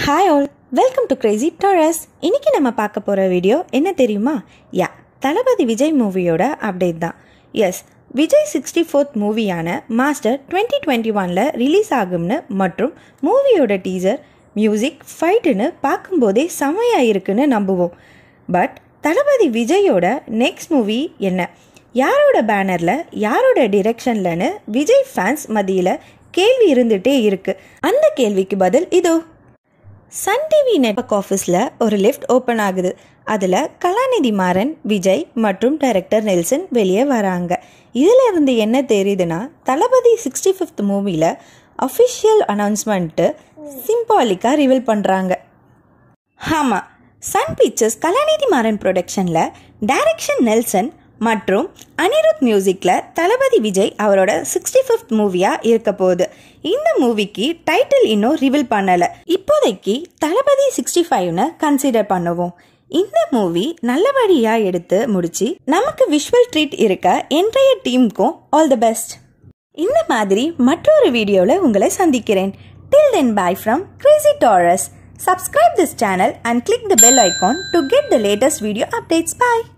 Hi all welcome to crazy Taurus இன்னைக்கு நம்ம பார்க்க போகிற வீடியோ என்ன தெரியுமா யா தளபதி விஜய் மூவியோட அப்டேட் தான் எஸ் விஜய் சிக்ஸ்டி ஃபோர்த் மூவியான மாஸ்டர் டுவெண்ட்டி டுவெண்ட்டி ஒனில் ரிலீஸ் ஆகும்னு மற்றும் மூவியோட டீசர் மியூசிக் ஃபைட்டுன்னு பார்க்கும்போதே செமையாக இருக்குன்னு நம்புவோம் பட் தளபதி விஜயோட நெக்ஸ்ட் மூவி என்ன யாரோட பேனரில் யாரோட டிரெக்ஷன்லன்னு விஜய் ஃபேன்ஸ் மத்தியில் கேள்வி இருந்துகிட்டே இருக்கு அந்த கேள்விக்கு பதில் இதோ சன் டிவி நெட்வொர்க் ஆஃபீஸில் ஒரு லிஃப்ட் ஓப்பன் ஆகுது அதில் கலாநிதி மாறன் விஜய் மற்றும் டைரக்டர் நெல்சன் வெளியே வராங்க இதில் இருந்து என்ன தெரியுதுன்னா தளபதி சிக்ஸ்டி ஃபிஃப்த் மூவியில் அஃபிஷியல் அனௌன்ஸ்மெண்ட்டு சிம்பாலிக்காக ரிவீல் பண்ணுறாங்க ஆமாம் சன் பிக்சர்ஸ் கலாநிதி மாறன் ப்ரொடக்ஷனில் டைரக்ஷன் நெல்சன் மற்றும் அனிருத் மியூசிக்கில் தளபதி விஜய் அவரோட சிக்ஸ்டி ஃபிஃப்த் மூவியாக இருக்க போகுது இந்த மூவிக்கு டைட்டில் இன்னும் ரிவீல் பண்ணலை இப்போதைக்கு தளபதி சிக்ஸ்டி ஃபைவ்னு கன்சிடர் பண்ணுவோம் இந்த மூவி நல்லபடியாக எடுத்து முடிச்சு நமக்கு விஷுவல் ட்ரீட் இருக்க என்டைய டீமுக்கும் ஆல் தி பெஸ்ட் இந்த மாதிரி மற்றொரு வீடியோவில் உங்களை சந்திக்கிறேன் till then bye from crazy Taurus Subscribe this channel and click the bell icon to get the latest video updates. Bye.